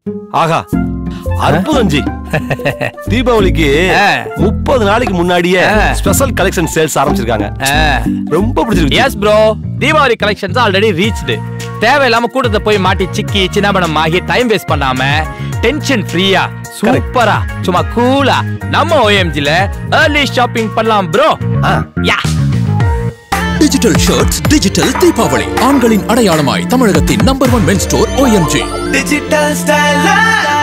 ஆகா அற்புதம் ஜி தீபாவளிக்கு ஆ. முப்பது நாளைக்கு முன்னாடியே ஆ. ஸ்பெஷல் கலெக்ஷன் சேல்ஸ் ஆரம்பிச்சிருக்காங்க ரொம்ப பிடிச்சிருக்கு yes bro Deepavali collections already reached தேவையில்லாம கூட்டத்தை போய் மாட்டி சிக்கி சின்னபடம் ஆகி டைம் வேஸ்ட் பண்ணாம டென்ஷன் ஃப்ரீயா சூப்பரா சும்மா கூலா நம்ம ஓஎம்ஜில ஏர்லி ஷாப்பிங் பண்ணலாம் bro ya digital shirts digital Deepavali ஆண்களின் அடையாளமாய் தமிழகத்தின் number one men store OMG Digital style.